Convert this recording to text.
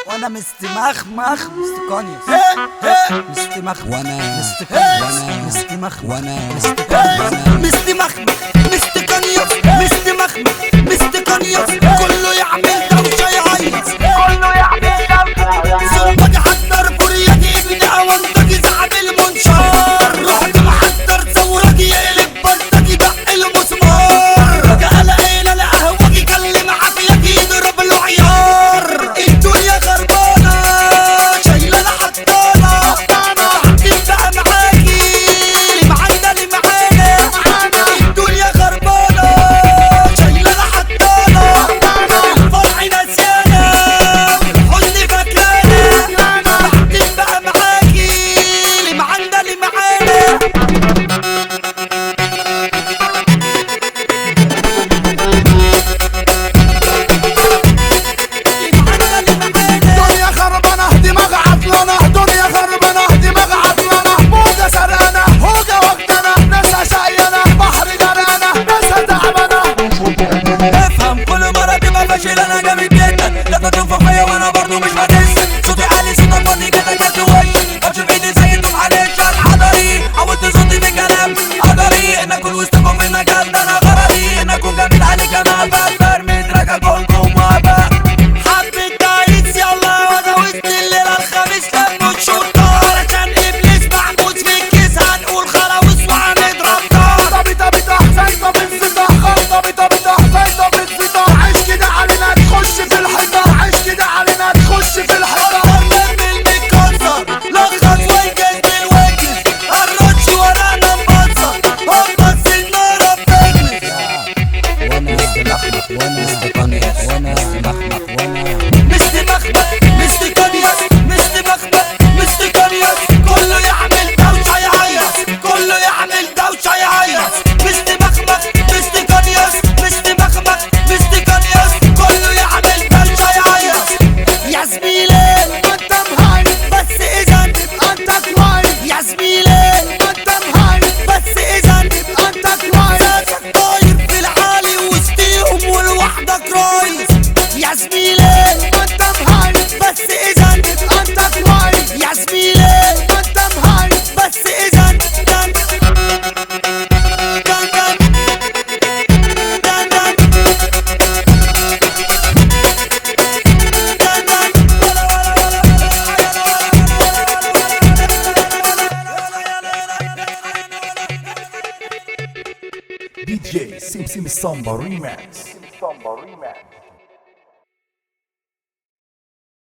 وانا مستمخمخ مستقانيس مستمخ وانا مستقانيس وانا مستمخ وانا مستقانيس مستمخمخ مستقانيس مستمخمخ مستقانيس كله يعمل دوشة يعيط كله يعمل دوشة زنبج حضر كورياجي بدعة وانتجي زعب المنشار رحت محضر ثورجي يقلب بلطجي دق المسمار قال عيلة لقهوجي كلم عافية يضرب له عيار الدنيا خربانة شايلة انا حطانة بعدين بقى معاكي اللي معانا اللي معانا الدنيا خربانة شايلة انا حطانة الفرح نسيانة والحزن فاكرانا بعدين بقى معاكي اللي معانا اللي معانا اللي معانا اللي معانا دنيا خربانة دماغ عطلانة دنيا خربانة دماغ عطلانة موجة سرقانة هوجة وقتنا ناسها شقيانة بحر جرانة ناسها تعبانة افهم كل مرة تبقى فاشل انا جامد جدا لا تنفخ فيا وانا برضو مش هتنسى صوتي عالي صوتك واطي كده كده وش امشي بايدي زي انتم معلش انا حضري حاولت صوتي في كلام قدري ان اكون وسطكم في المجال ده انا غرضي ان اكون جامد عليك انا بقدر مدرك اكونكم وابا حبة تعيس يلا وانا وسط الليلة الخميس لما الشرطة علشان ابليس محبوس في الكيس هنقول خلاويص وهنضرب نار طبيطة بيطة زيطة بنزيطة خلطة بيطة بيطة زيطة بنزيطة عيش كده علينا تخش في الحيطة عيش كده علينا تخش في الحيطة قدام المكسر لخص وانجز بالوجز الرش ورانا مبصر هبص النار بتجلس وانا مستمخمخ وانا مستقانيس وانا مستمخمخ وانا مستمخمخ مستقنيس مستمخمخ مستقنيس كله يعمل دوشة يعيط كله يعمل دوشة يعيط مستمخمخ مستقنيس مستمخمخ مستقنيس كله يعمل دوشة يعيط يا زميلي انت مهايب بس اذا انت كويس يا زميلي انت مهايب بس اذا انت كويس ذاتك طاير في العالي وسطيهم ولوحدك رايز يا زميلي انت مهايب بس اذا انت كويس يا زميلي انت مهايب بس اذا دن دن دن دن دن دن دن ولا ولا ولا DJ Sim Sim Samba Remix. Samba Remix